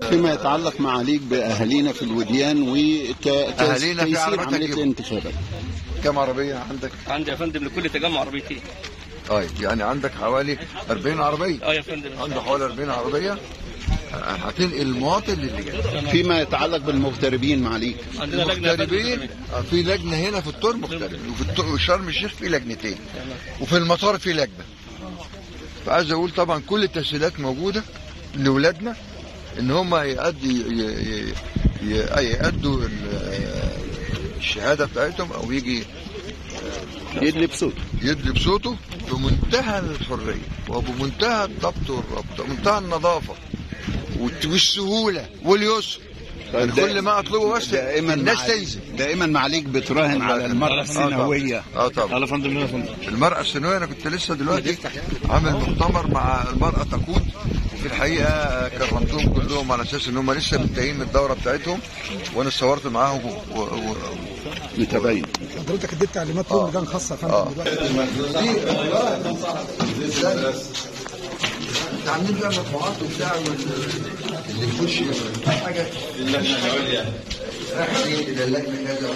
فيما يتعلق معاليك باهالينا في الوديان أهالينا في وتيسير عربية عمليه تجيبهم. الانتخابات كم عربيه عندك؟ عندي يا فندم لكل تجمع عربيتين اه يعني عندك حوالي 40 عربيه اه يا فندم عنده حوالي 40 عربيه آه، هتنقل المواطن للي جاي فيما يتعلق بالمغتربين معاليك عندنا لجنه يا فندم مغتربين آه، في لجنه هنا في الطور مغترب وفي الطور وشرم الشيخ في لجنتين وفي المطار في لجنه فعايز اقول طبعا كل التسهيلات موجوده لاولادنا ان هم يأدي ي- ي- ي- يأدوا ال- الشهاده بتاعتهم او يجي يدلي بصوت يدلي بصوته بمنتهى الحريه وبمنتهى الضبط والربط ومنتهى النظافه والت- والسهوله واليسر يعني كل ما اطلبه بس دائما الناس معاليك- تنزل دائما معاليك بتراهن على المراه السنويه اه طبعا على فندم لنا فندم المرأة السنوية أنا كنت لسه دلوقتي عامل مؤتمر مع المرأة تقود وفي الحقيقة آه، كرمتهم كلهم على أساس إن هم لسه منتهين من الدورة بتاعتهم وأنا اتصورت معاهم و... و... و... متباين حضرتك اديت تعليمات لهم لجان خاصه يا فندم دلوقتي انت عاملين بقى مجموعات وبتاع وال- اللي يخش حاجة اللجنة العليا رايحين إلى اللجنة كذا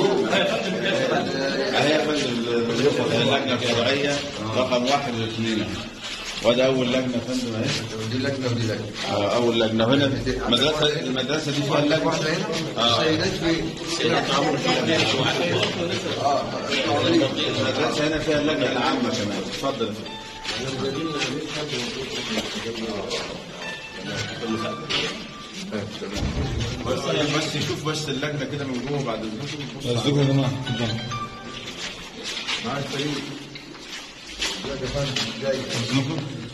هي فندم اللجنه الشرعيه رقم واحد واثنين وده اول لجنه يا فندم اهي ودي لجنة ودي لجنة آه، اول لجنه هنا المدرسه المدرسه دي فيها اللجنه واحدة هنا السيدات فين؟ المدرسه هنا فيها اللجنه العامه كمان اتفضل بس بس يشوف بس اللجنه كده من جوه بعد قصدكم يا جماعه اتفضل. مع الفريق ازيك يا فندم ازيك